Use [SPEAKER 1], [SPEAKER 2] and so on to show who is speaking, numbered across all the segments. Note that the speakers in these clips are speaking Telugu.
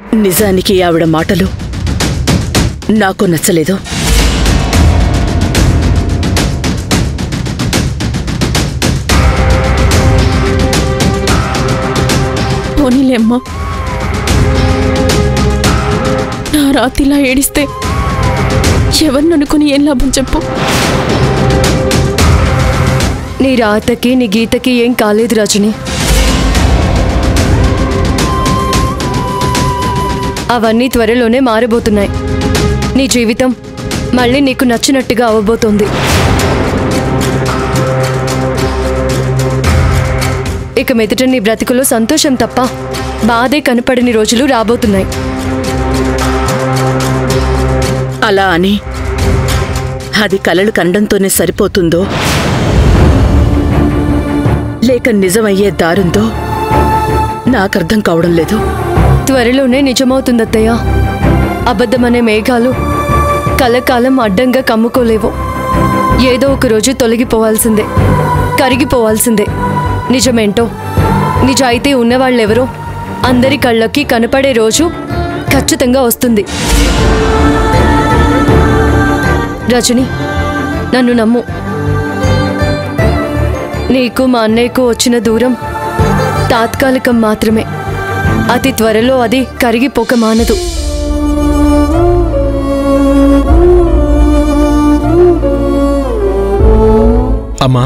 [SPEAKER 1] నిజానికి ఆవిడ మాటలు నాకు నచ్చలేదు
[SPEAKER 2] పోనీలేమ్మా నా రాతిలా ఏడిస్తే ఎవరిని అనుకుని ఏం లాభం చెప్పు
[SPEAKER 3] నీ రాతకి నీ గీతకి ఏం కాలేదు రజని అవన్నీ త్వరలోనే మారబోతున్నాయి నీ జీవితం మళ్ళీ నీకు నచ్చినట్టుగా అవ్వబోతోంది ఇక మెదట నీ బ్రతుకులో సంతోషం తప్ప బాధే కనపడని రోజులు రాబోతున్నాయి
[SPEAKER 1] అలా అని అది కలలు కనడంతోనే సరిపోతుందో లేక నిజమయ్యే దారుందో నాకర్థం కావడం లేదు
[SPEAKER 3] త్వరలోనే నిజమవుతుందత్తయ్య అబద్ధమనే మేఘాలు కలకాలం అడ్డంగా కమ్ముకోలేవు ఏదో ఒక రోజు తొలగిపోవాల్సిందే కరిగిపోవాల్సిందే నిజమేంటో నిజాయితీ ఉన్నవాళ్ళెవరో అందరి కళ్ళకి కనపడే రోజు ఖచ్చితంగా వస్తుంది రజని నన్ను నమ్ము నీకు మా అన్నయ్యకు వచ్చిన దూరం తాత్కాలికం మాత్రమే అతి త్వరలో అది కరిగిపోక మానదు
[SPEAKER 4] అమ్మా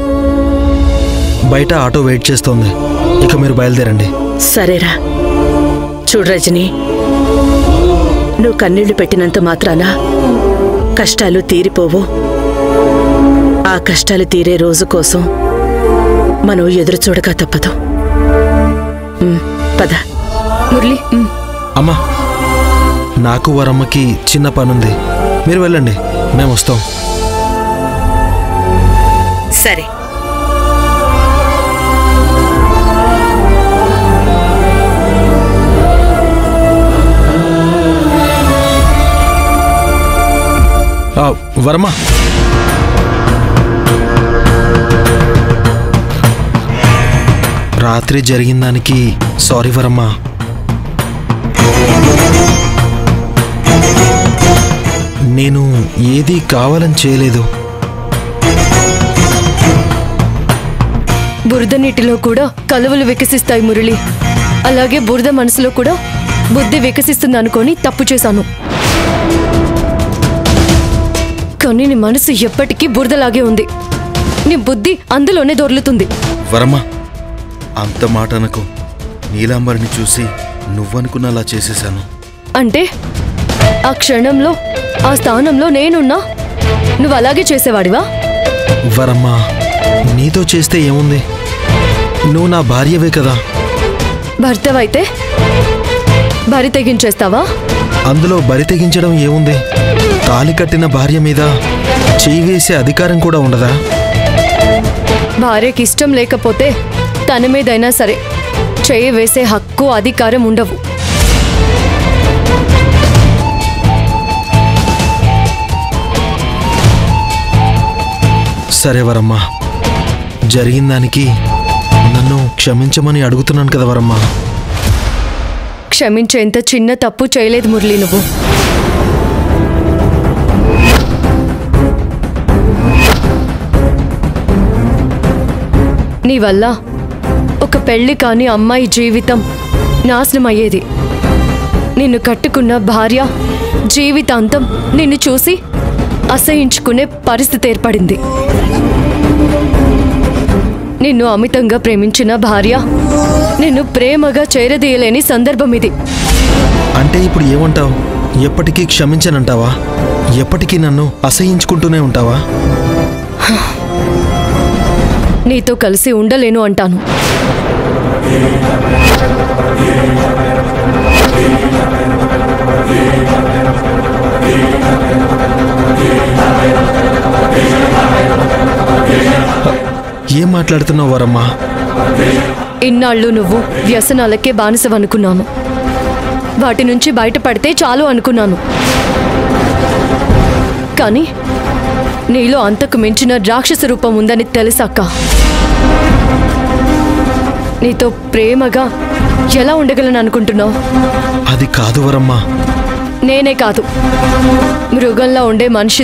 [SPEAKER 4] బయట ఆటో వెయిట్ చేస్తోంది ఇక మీరు బయలుదేరండి
[SPEAKER 1] సరేరా చూడు రజని నువ్వు కన్నీళ్లు పెట్టినంత మాత్రాన కష్టాలు తీరిపోవు ఆ కష్టాలు తీరే రోజు కోసం మనం ఎదురు చూడక తప్పదు ఉమ్, పద
[SPEAKER 3] మురళి ఉమ్,
[SPEAKER 4] అమ్మా నాకు వరమ్మకి చిన్న పనుంది మీరు వెళ్ళండి మేము వస్తాం
[SPEAKER 1] సరే
[SPEAKER 4] ఆ, వర్మ రాత్రి జరిగిన దానికి సారీ వరమ్మ నేను ఏది కావాలని చేయలేదు
[SPEAKER 3] బురద నీటిలో కూడా కలువలు వికసిస్తాయి మురళి అలాగే బురద మనసులో కూడా బుద్ధి వికసిస్తుంది అనుకొని తప్పు చేశాను కానీ నీ మనసు ఎప్పటికీ బురదలాగే ఉంది నీ బుద్ధి అందులోనే దొర్లుతుంది
[SPEAKER 4] వరమ్మ అంత మాట అనకు నీలాంబరిని చూసి నువ్వనుకున్నలా చేసేశాను
[SPEAKER 3] అంటే ఆ క్షణంలో ఆ స్థానంలో నేనున్నా నువ్వు అలాగే చేసేవాడివా
[SPEAKER 4] వరమ్మ నీతో చేస్తే ఏముంది నువ్వు నా భార్యవే కదా
[SPEAKER 3] భర్తవైతే బరి తెగించేస్తావా
[SPEAKER 4] అందులో బరి తెగించడం ఏముంది తాలి కట్టిన భార్య మీద చేయి వేసే అధికారం కూడా ఉండదా
[SPEAKER 3] భార్యకి ఇష్టం లేకపోతే తన మీదైనా సరే చేయి వేసే హక్కు అధికారం ఉండవు
[SPEAKER 4] సరే వరమ్మా జరిగిన దానికి నన్ను క్షమించమని అడుగుతున్నాను కదా వరమ్మా
[SPEAKER 3] క్షమించేంత చిన్న తప్పు చేయలేదు మురళి నువ్వు నీ వల్ల ఒక పెళ్లి కాని అమ్మాయి జీవితం నాశనం అయ్యేది నిన్ను కట్టుకున్న భార్య జీవితాంతం నిన్ను చూసి అసహించుకునే పరిస్థితి ఏర్పడింది నిన్ను అమితంగా ప్రేమించిన భార్య నిన్ను ప్రేమగా చేరదీయలేని సందర్భం ఇది
[SPEAKER 4] అంటే ఇప్పుడు ఏమంటావు ఎప్పటికీ క్షమించనంటావా ఎప్పటికీ నన్ను అసహించుకుంటూనే ఉంటావా
[SPEAKER 3] నీతో కలిసి ఉండలేను అంటాను
[SPEAKER 4] ఏం మాట్లాడుతున్నావు వరమ్మా
[SPEAKER 3] ఇన్నాళ్ళు నువ్వు వ్యసనాలకే బానిసవనుకున్నాను వాటి నుంచి బయటపడితే చాలు అనుకున్నాను కానీ నీలో అంతకు మించిన రాక్షస రూపం ఉందని తెలిసాక నీతో ప్రేమగా ఎలా ఉండగలను అనుకుంటున్నావు
[SPEAKER 4] అది కాదు వరమ్మా
[SPEAKER 3] నేనే కాదు మృగంలా ఉండే మనిషి